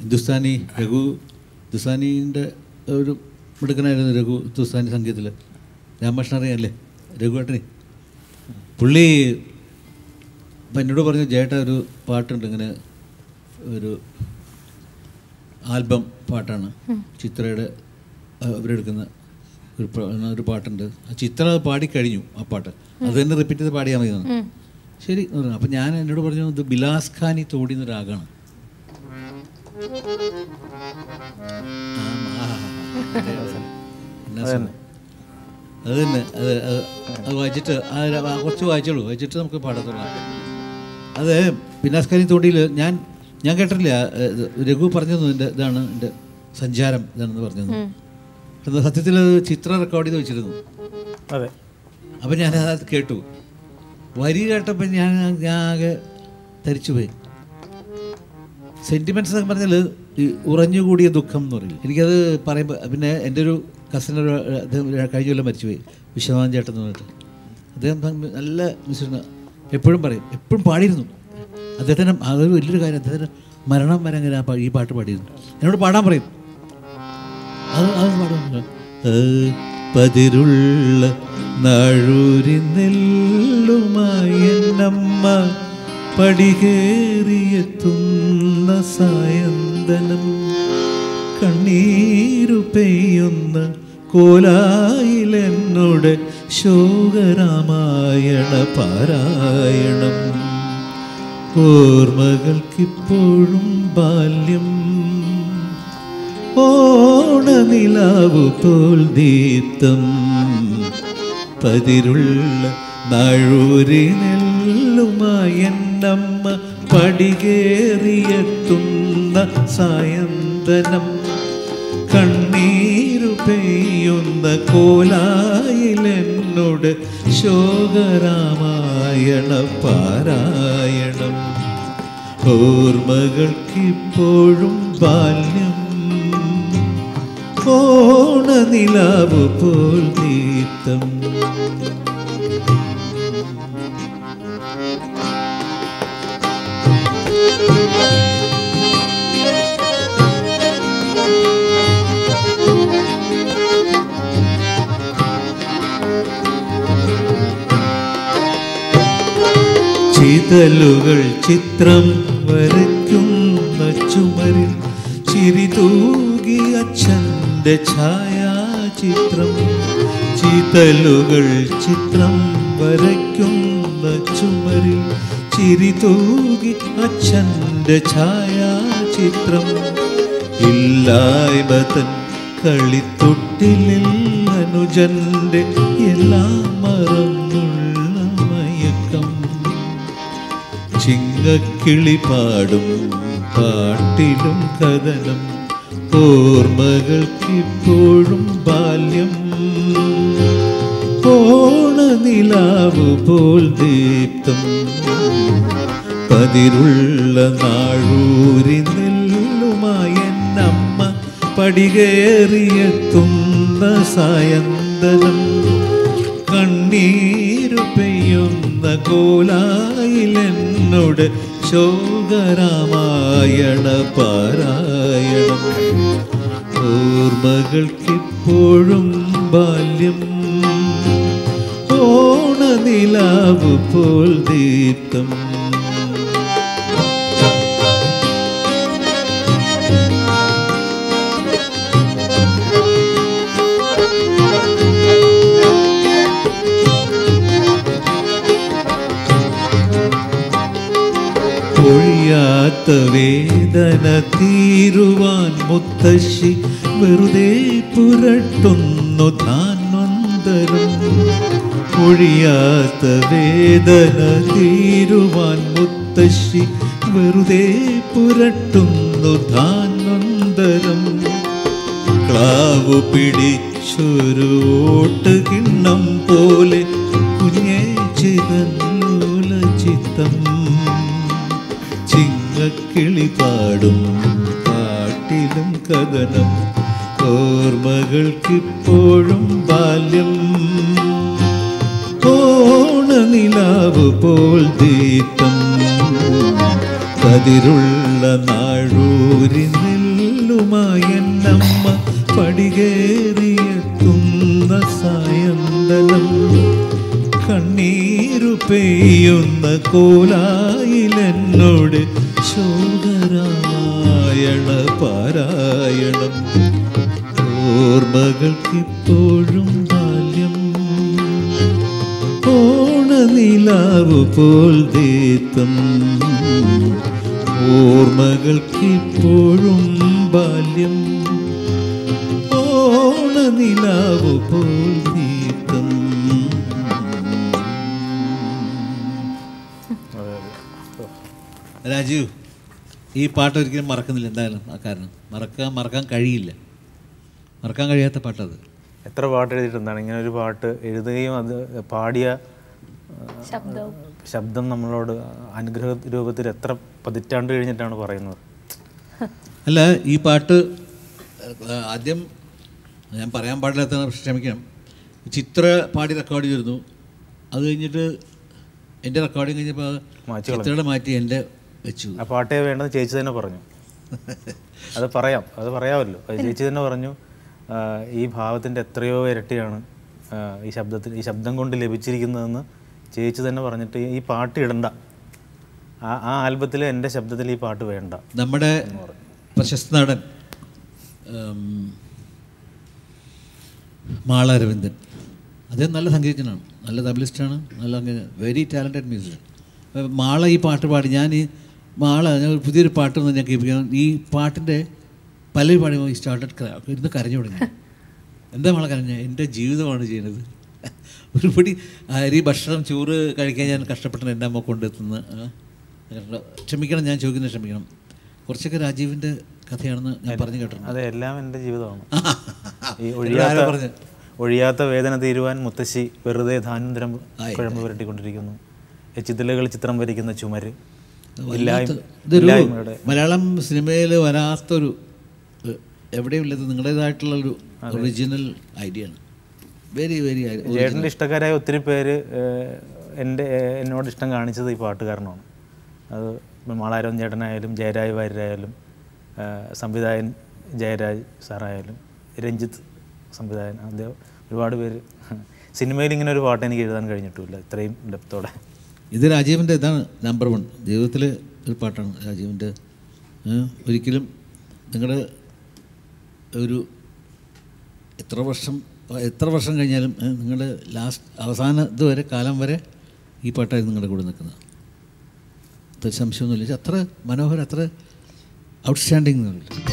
ഹിന്ദുസ്ഥാനി രഘു ഹിന്ദുസ്ഥാനീൻ്റെ ഒരു മിടുക്കനായിരുന്നു രഘു ഹിന്ദുസ്ഥാനി സംഗീതത്തിൽ രാമകൃഷ്ണൻ അറിയാമല്ലേ രഘുവേട്ടനെ പുള്ളി അപ്പം എന്നോട് പറഞ്ഞു ചേട്ടാ ഒരു പാട്ടുണ്ട് ഇങ്ങനെ ഒരു ആൽബം പാട്ടാണ് ചിത്രയുടെ അഹ് അവരെടുക്കുന്ന ഒരു പ- ഒരു പാട്ടുണ്ട് ആ ചിത്ര അത് പാടിക്കഴിഞ്ഞു ആ പാട്ട് അത് തന്നെ റിപ്പീറ്റ് ചെയ്ത് പാടിയാൽ മതി എന്നാണ്. ശരി എന്ന് പറഞ്ഞു അപ്പം ഞാൻ എന്നോട് പറഞ്ഞു ഇത് ബിലാസ് ഖാനി തോടി എന്ന രാഗമാണ് എന്നാ സുഖം. അത് തന്നെ അത് അത് അത് വായിച്ചിട്ട് ആ ര- ആ കുറച്ച് വായിച്ചോളൂ വായിച്ചിട്ട് നമുക്ക് പാടാൻ തുടങ്ങാം അത് പിന്നാസ്കാരി തോടിയിൽ ഞാൻ ഞാൻ കേട്ടിട്ടില്ല ആ, ഇത് രഘു പറഞ്ഞത് എൻ്റെ ഇതാണ് എൻ്റെ സഞ്ചാരം ഇതാണെന്ന് പറഞ്ഞത് അത് സത്യത്തിൽ അത് ചിത്രം റെക്കോർഡ് ചെയ്ത് വെച്ചിരുന്നു അതെ അപ്പം ഞാൻ അത് കേട്ടു വരി കേട്ടപ്പോൾ ഞാൻ ഞാൻ ആകെ തരിച്ചുപോയി സെൻറ്റിമെൻറ്റ്സ് എന്നൊക്കെ പറഞ്ഞാൽ ഈ ഉറഞ്ഞുകൂടിയ ദുഃഖം എന്ന് പറയില്ല എനിക്കത് പറയുമ്പോൾ പിന്നെ എൻ്റെ ഒരു കസിൻ ഒരു അദ്ദേഹം കഴിഞ്ഞ കൊല്ലം മരിച്ചുപോയി വിശ്വനാഥൻ ചേട്ടൻ എന്ന് പറഞ്ഞിട്ട് അദ്ദേഹം ഭംഗി- നല്ല മ്യൂസിഷ്യൻ എപ്പോഴും പറയും എപ്പോഴും പാടിയിരുന്നു അദ്ദേഹത്തിന് അതൊരു വലിയൊരു കാര്യം അദ്ദേഹത്തിന് മരണം വരെ അങ്ങനെ ആ പാ- ഈ പാട്ട് പാടിയിരുന്നു എന്നോട് പാടാൻ പറയും അത് അത് പാടും പതിരുള്ള നാഴൂരി നെല്ലുമായി എന്നമ്മ പടികേറിയെത്തുന്ന സായന്തനം കണ്ണീരു പെയ്യുന്ന കോലായിലെന്നോട് ശോകരാമായണ പാരായണം ഓർമ്മകൾക്കിപ്പോഴും ബാല്യം ഓണനിലാവു പോൽ ദീപ്തം പതിരുള്ള നാഴൂരി നെല്ലുമായി എന്നമ്മ പടികേറിയെത്തുന്ന സായന്തനം കണ്ണീരു പെയ്യുന്ന കോലായിലെന്നോട് ശോകരാമായണ പാരായണം ഓർമ്മകൾക്കിപ്പോഴും ബാല്യം ഓണനിലാവ് പോൽ ദീപ്തം ചിതലുകൾ ചിത്രം വരയ്ക്കുന്ന ചുമരിൽ ചിരി തൂകി അച്ഛൻ്റെ ഛായാചിത്രം ചിതലുകൾ ചിത്രം വരയ്ക്കുന്ന ചുമരിൽ ചിരി തൂകി അച്ഛൻ്റെ ഛായാചിത്രം ഇല്ലായ്മ തൻ കളിത്തൊട്ടിലിൽ അനുജന്റെ എല്ലാം മറന്നുള്ള മയക്കം ചിങ്ങക്കിളി പാടും പാട്ടിലും കഥനം ഓർമ്മകൾക്കിപ്പോഴും ബാല്യം ഓണനിലാവ് പോൽ ദീപ്തം പതിരുള്ള നാഴൂരി നെല്ലുമായി എന്നമ്മ പടികേറിയെത്തുന്ന സായന്തനം കണ്ണീരു പെയ്യുന്ന കോലായിലെന്നോട് ശോകരാമായണ പാരായണം ഓർമ്മകൾക്കിപ്പോഴും ബാല്യം ഓണനിലാവ് പോൽ ദീപ്തം ഒഴിയാത്ത വേദന തീരുവാൻ മുത്തശ്ശി വെറുതെ പുരട്ടുന്നു ധാന്വന്തരം ഒഴിയാത്ത വേദന തീരുവാൻ മുത്തശ്ശി വെറുതെ പുരട്ടുന്നു ധാന്വന്തരം ക്ലാവു പിടിച്ചൊരു ഓട്ട് കിണ്ണം പോലെ കുഞ്ഞേ ചിതന്നൂല ചിത്തം ചിങ്ങക്കിളി പാടും പാട്ടിലും കഥനം ഓർമ്മകൾക്കിപ്പോഴും ബാല്യം ഓണനിലാവ് പോൽ ദീപ്തം കതിരുള്ള നാഴൂരി നിൽ എന്നമ്മ പടികേറിയെത്തുന്ന സായന്തനം കണ്ണീരു പെയ്യുന്ന കോലായിലെന്നോട് ശോകരാമായണ പാരായണം ഓർമ്മകൾക്കിപ്പോഴും ബാല്യം ഓണനിലാവ് പോൽ ദീത്തം ഓർമ്മകൾക്കിപ്പോഴും ബാല്യം ഓണനിലാവ് പോൽ ദീത്തം അതെ അതെ ഓ. രാജീവ് ഈ പാട്ട് ഒരിക്കലും മറക്കുന്നില്ല എന്തായാലും ആ കാരണം മറക്കാൻ മറക്കാൻ കഴിയില്ല മറക്കാൻ കഴിയാത്ത പാട്ടത് എത്ര പാട്ട് എഴുതിയിട്ടുണ്ടാണ് ഇങ്ങനെ ഒരു പാട്ട് എഴുതുകയും അത് പാടിയ ആ, ശബ്ദവും ശബ്ദം നമ്മളോട് അനുഗ്രഹ രൂപത്തിൽ എത്ര പതിറ്റാണ്ട് കഴിഞ്ഞിട്ടാണ് പറയുന്നത് അല്ല ഈ പാട്ട് ആ, ആദ്യം ഞാൻ പറയാൻ പാടില്ലാത്ത ക്ഷമിക്കണം ചിത്ര പാടി റെക്കോർഡ് ചെയ്തിരുന്നു അത് കഴിഞ്ഞിട്ട് എൻ്റെ റെക്കോർഡിങ് കഴിഞ്ഞപ്പോൾ മാറ്റി ചിത്രയുടെ മാറ്റി എൻ്റെ വെച്ചു ആ പാട്ടേ വേണ്ടത് ചേച്ചി തന്നെ പറഞ്ഞു അത് പറയാം അത് പറയാമല്ലോ അത് ചേച്ചി തന്നെ പറഞ്ഞു ആ, ഈ ഭാവത്തിൻ്റെ എത്രയോ ഇരട്ടിയാണ് ആ, ഈ ശബ്ദത്തിൽ ഈ ശബ്ദം കൊണ്ട് ലഭിച്ചിരിക്കുന്നതെന്ന് ചേച്ചി തന്നെ പറഞ്ഞിട്ട് ഈ പാട്ട് ഇടണ്ട ആ ആ ആൽബത്തിൽ എൻ്റെ ശബ്ദത്തിൽ ഈ പാട്ട് വേണ്ട നമ്മുടെ പ്രശസ്ത നടൻ ഉം, മാള അരവിന്ദൻ അദ്ദേഹം നല്ല സംഗീതജ്ഞനാണ് നല്ല തബലിസ്റ്റാണ് നല്ല വെരി ടാലൻറ്റഡ് മ്യൂസിഷ്യൻ മാള ഈ പാട്ട് പാടി ഞാൻ ഈ മാള ഞാൻ ഒരു പുതിയൊരു പാട്ട് ഒന്ന് ഞാൻ കേൾപ്പിക്കാൻ ഈ പാട്ടിൻ്റെ പലരും പാടുമ്പോൾ ഈ സ്റ്റാർട്ടഡ് ഇരുന്ന് കരഞ്ഞു തുടങ്ങി എന്താ മാള കരഞ്ഞ എൻ്റെ ജീവിതമാണ് ചെയ്യുന്നത് ഒരു പിടി അരി ഭക്ഷണം ചോറ് കഴിക്കാൻ ഞാൻ കഷ്ടപ്പെട്ടാണ് എൻ്റെ അമ്മ കൊണ്ടെത്തുന്ന ക്ഷമിക്കണം ഞാൻ ചോദിക്കുന്നത് ക്ഷമിക്കണം കുറച്ചൊക്കെ രാജീവിൻ്റെ കഥയാണെന്ന് ഞാൻ പറഞ്ഞു കേട്ടിട്ടുണ്ട് അത് എല്ലാം എൻ്റെ ജീവിതമാണ് ഈ എന്നോട് ഒഴിയാത്ത ആരോ പറഞ്ഞു ഒഴിയാത്ത വേദന തീരുവാൻ മുത്തശ്ശി വെറുതെ ധാന്യന്തരം കുഴമ്പ് പുരട്ടിക്കൊണ്ടിരിക്കുന്നു ചിത്രകൾ ചിത്രം വരയ്ക്കുന്ന ചുമര് ഇല്ലായ്മ ഇതൊരു ഇല്ലായ്മയുടെ മലയാളം സിനിമയിൽ വരാത്തൊരു ഏഹ്, എവിടെയും ഇല്ലാത്ത നിങ്ങളുടേതായിട്ടുള്ള ഒരു ഒറിജിനൽ ഐഡിയ ആണ് വെരി വെരി ചേട്ടൻ്റെ ഇഷ്ടക്കാരായ ഒത്തിരി പേര് ഏഹ്, എൻ്റെ ഏഹ്, എന്നോട് ഇഷ്ടം കാണിച്ചത് ഈ പാട്ടുകാരനാണ് അത് ഇപ്പം മാളാരം ചേട്ടനായാലും ജയരാജ് വാര്യരായാലും ഏഹ്, സംവിധായകൻ ജയരാജ് സാറായാലും രഞ്ജിത്ത് സംവിധായകൻ അദ്ദേഹം ഒരുപാട് പേര് സിനിമയിൽ ഇങ്ങനെ ഒരു പാട്ട് എനിക്ക് എഴുതാൻ കഴിഞ്ഞിട്ടില്ല ഇത്രയും ഡെപ്തോടെ ഇത് രാജീവിൻ്റെ ഇതാണ് നമ്പർ വൺ ജീവിതത്തിലെ ഒരു പാട്ടാണ് രാജീവിൻ്റെ ഏഹ്, ഒരിക്കലും നിങ്ങളുടെ ഒരു എത്ര വർഷം എത്ര വർഷം കഴിഞ്ഞാലും ഏഹ്, നിങ്ങളുടെ ലാസ്റ്റ് അവസാന ഇതുവരെ കാലം വരെ ഈ പാട്ടായിരുന്നു നിങ്ങളുടെ കൂടെ നിൽക്കുന്നത് അത്ര സംശയമൊന്നുമില്ല അത്ര മനോഹരം അത്ര ഔട്ട്സ്റ്റാൻഡിങ് എന്നുള്ളത്